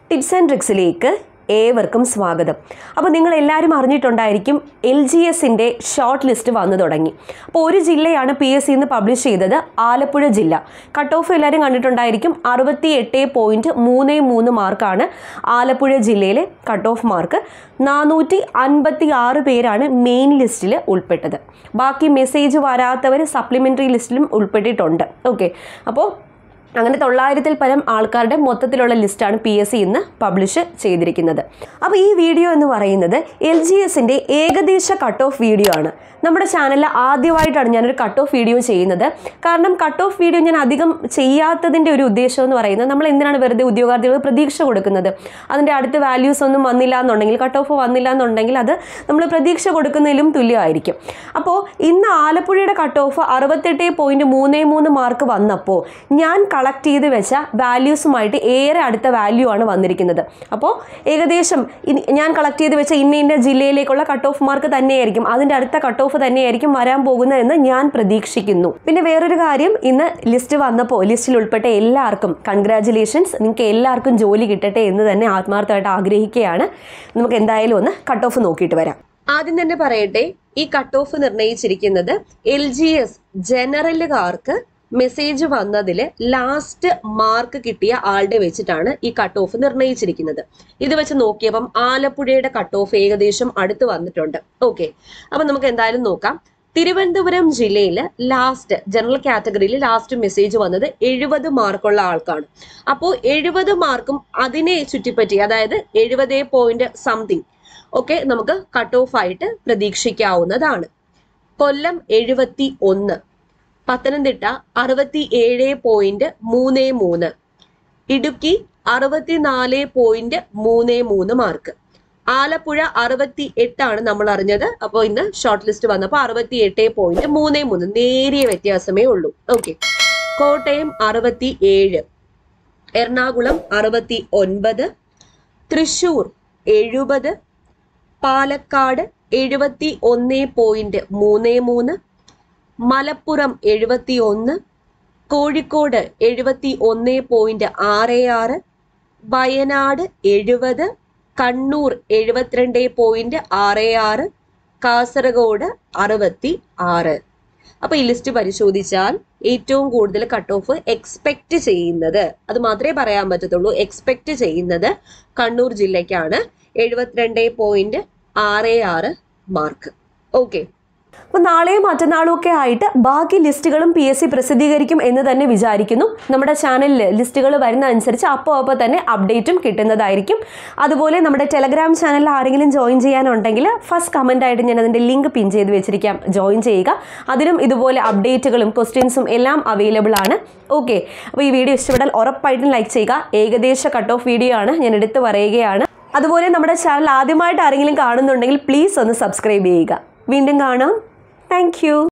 tips and ട്രിക്സിലേക്ക് ഏവർക്കും സ്വാഗതം അപ്പോൾ നിങ്ങൾ എല്ലാവരും അറിഞ്ഞിട്ടുണ്ടായിരിക്കും എൽ ജി എസിൻ്റെ ഷോർട്ട് ലിസ്റ്റ് വന്നു തുടങ്ങി അപ്പോൾ ഒരു ജില്ലയാണ് പി എസ് സിന്ന് പബ്ലിഷ് ചെയ്തത് ആലപ്പുഴ ജില്ല കട്ട് ഓഫ് എല്ലാവരും കണ്ടിട്ടുണ്ടായിരിക്കും അറുപത്തി എട്ട് പോയിൻറ്റ് മൂന്ന് മൂന്ന് മാർക്കാണ് ആലപ്പുഴ ജില്ലയിലെ കട്ട് ഓഫ് മാർക്ക് നാനൂറ്റി അൻപത്തി ആറ് പേരാണ് മെയിൻ ലിസ്റ്റിൽ ഉൾപ്പെട്ടത് ബാക്കി മെസ്സേജ് വരാത്തവർ സപ്ലിമെൻ്ററി ലിസ്റ്റിലും ഉൾപ്പെട്ടിട്ടുണ്ട് ഓക്കെ അപ്പോൾ അങ്ങനെ തൊള്ളായിരത്തിൽ പരം ആൾക്കാരുടെ മൊത്തത്തിലുള്ള ലിസ്റ്റാണ് പി എസ് സി ഇന്ന് പബ്ലിഷ് ചെയ്തിരിക്കുന്നത് അപ്പോൾ ഈ വീഡിയോ എന്ന് പറയുന്നത് എൽ ജി എസിൻ്റെ ഏകദേശ കട്ട് ഓഫ് വീഡിയോ ആണ് നമ്മുടെ ചാനലിൽ ആദ്യമായിട്ടാണ് ഞാനൊരു കട്ട് ഓഫ് വീഡിയോ ചെയ്യുന്നത് കാരണം കട്ട് ഓഫ് വീഡിയോ ഞാൻ അധികം ചെയ്യാത്തതിൻ്റെ ഒരു ഉദ്ദേശം എന്ന് പറയുന്നത് നമ്മൾ എന്തിനാണ് വെറുതെ ഉദ്യോഗാർത്ഥികൾക്ക് പ്രതീക്ഷ കൊടുക്കുന്നത് അതിൻ്റെ അടുത്ത വാല്യൂസ് ഒന്നും വന്നില്ല എന്നുണ്ടെങ്കിൽ കട്ട് ഓഫ് വന്നില്ല എന്നുണ്ടെങ്കിൽ അത് നമ്മൾ പ്രതീക്ഷ കൊടുക്കുന്നതിലും തുല്യമായിരിക്കും അപ്പോൾ ഇന്ന് ആലപ്പുഴയുടെ കട്ട് ഓഫ് അറുപത്തെട്ട് പോയിൻറ്റ് മൂന്ന് മൂന്ന് മാർക്ക് വന്നപ്പോൾ ഞാൻ കളക്ട് ചെയ്ത് വെച്ച വാല്യൂസുമായിട്ട് ഏറെ അടുത്ത വാല്യൂ ആണ് വന്നിരിക്കുന്നത് അപ്പോൾ ഏകദേശം ഇനി ഞാൻ കളക്ട് ചെയ്ത് വെച്ച ഇന്ന ഇന്ന ജില്ലയിലേക്കുള്ള കട്ട് ഓഫ് മാർക്ക് തന്നെയായിരിക്കും അതിൻ്റെ അടുത്ത കട്ട് ഓഫ് തന്നെയായിരിക്കും വരാൻ പോകുന്നതെന്ന് ഞാൻ പ്രതീക്ഷിക്കുന്നു പിന്നെ വേറൊരു കാര്യം ഇന്ന് ലിസ്റ്റ് വന്നപ്പോൾ ലിസ്റ്റിൽ ഉൾപ്പെട്ട എല്ലാവർക്കും കൺഗ്രാറ്റുലേഷൻസ് നിങ്ങൾക്ക് എല്ലാവർക്കും ജോലി കിട്ടട്ടെ എന്ന് തന്നെ ആത്മാർത്ഥമായിട്ട് ആഗ്രഹിക്കുകയാണ് നമുക്ക് എന്തായാലും ഒന്ന് കട്ട് ഓഫ് നോക്കിയിട്ട് വരാം ആദ്യം തന്നെ പറയട്ടെ ഈ കട്ട് ഓഫ് നിർണയിച്ചിരിക്കുന്നത് എൽ ജി എസ് ജനറലുകാർക്ക് മെസ്സേജ് വന്നതിൽ ലാസ്റ്റ് മാർക്ക് കിട്ടിയ ആളുടെ വെച്ചിട്ടാണ് ഈ കട്ട് ഓഫ് നിർണയിച്ചിരിക്കുന്നത് ഇത് വെച്ച് നോക്കിയപ്പം ആലപ്പുഴയുടെ കട്ട് ഓഫ് ഏകദേശം അടുത്ത് വന്നിട്ടുണ്ട് ഓക്കെ അപ്പൊ നമുക്ക് എന്തായാലും നോക്കാം തിരുവനന്തപുരം ജില്ലയിൽ ലാസ്റ്റ് ജനറൽ കാറ്റഗറിയിൽ ലാസ്റ്റ് മെസ്സേജ് വന്നത് എഴുപത് മാർക്കുള്ള ആൾക്കാണ് അപ്പോൾ എഴുപത് മാർക്കും അതിനെ ചുറ്റിപ്പറ്റി അതായത് എഴുപത് പോയിന്റ് സംതിങ് ഒക്കെ നമുക്ക് കട്ട് ഓഫ് ആയിട്ട് പ്രതീക്ഷിക്കാവുന്നതാണ് കൊല്ലം എഴുപത്തി ഒന്ന് പത്തനംതിട്ട അറുപത്തി ഏഴ് പോയിന്റ് മൂന്ന് മൂന്ന് ഇടുക്കി അറുപത്തിനാല് പോയിന്റ് മൂന്ന് മൂന്ന് മാർക്ക് ആലപ്പുഴ അറുപത്തി എട്ടാണ് നമ്മൾ അറിഞ്ഞത് അപ്പോൾ ഇന്ന് ഷോർട്ട് ലിസ്റ്റ് വന്നപ്പോൾ അറുപത്തി എട്ട് പോയിന്റ് മൂന്ന് മൂന്ന് നേരിയ വ്യത്യാസമേ ഉള്ളൂ ഓക്കെ കോട്ടയം അറുപത്തി ഏഴ് എറണാകുളം അറുപത്തി ഒൻപത് തൃശൂർ എഴുപത് പാലക്കാട് എഴുപത്തി ഒന്ന് പോയിന്റ് മൂന്ന് മൂന്ന് മലപ്പുറം എഴുപത്തി ഒന്ന് കോഴിക്കോട് എഴുപത്തി ഒന്ന് പോയിന്റ് ആറ് ആറ് വയനാട് എഴുപത് കണ്ണൂർ എഴുപത്തിരണ്ട് പോയിന്റ് ആറ് ആറ് കാസർഗോഡ് അറുപത്തി ആറ് അപ്പൊ ഈ ലിസ്റ്റ് പരിശോധിച്ചാൽ ഏറ്റവും കൂടുതൽ കട്ട് ഓഫ് എക്സ്പെക്ട് ചെയ്യുന്നത് അത് മാത്രമേ പറയാൻ പറ്റത്തുള്ളൂ എക്സ്പെക്ട് ചെയ്യുന്നത് കണ്ണൂർ ജില്ലയ്ക്കാണ് എഴുപത്തിരണ്ട് പോയിന്റ് ആറ് ആറ് മാർക്ക് ഓക്കെ അപ്പോൾ നാളെയും മറ്റന്നാളും ഒക്കെ ആയിട്ട് ബാക്കി ലിസ്റ്റുകളും പി എസ് സി പ്രസിദ്ധീകരിക്കും എന്ന് തന്നെ വിചാരിക്കുന്നു നമ്മുടെ ചാനലിൽ ലിസ്റ്റുകൾ വരുന്ന അനുസരിച്ച് അപ്പോൾ അപ്പോൾ തന്നെ അപ്ഡേറ്റും കിട്ടുന്നതായിരിക്കും അതുപോലെ നമ്മുടെ ടെലഗ്രാം ചാനലിൽ ആരെങ്കിലും ജോയിൻ ചെയ്യാനുണ്ടെങ്കിൽ ഫസ്റ്റ് കമൻ്റ് ആയിട്ട് ഞാൻ അതിൻ്റെ ലിങ്ക് പിൻ ചെയ്ത് വെച്ചിരിക്കാം ജോയിൻ ചെയ്യുക അതിലും ഇതുപോലെ അപ്ഡേറ്റുകളും ക്വസ്റ്റ്യൻസും എല്ലാം അവൈലബിൾ ആണ് ഓക്കെ അപ്പോൾ ഈ വീഡിയോ ഇഷ്ടപ്പെട്ടാൽ ഉറപ്പായിട്ടും ലൈക്ക് ചെയ്യുക ഏകദേശ കട്ട് ഓഫ് വീഡിയോ ആണ് ഞാൻ എടുത്ത് പറയുകയാണ് അതുപോലെ നമ്മുടെ ചാനൽ ആദ്യമായിട്ട് ആരെങ്കിലും കാണുന്നുണ്ടെങ്കിൽ പ്ലീസ് ഒന്ന് സബ്സ്ക്രൈബ് ചെയ്യുക വീണ്ടും കാണാം താങ്ക്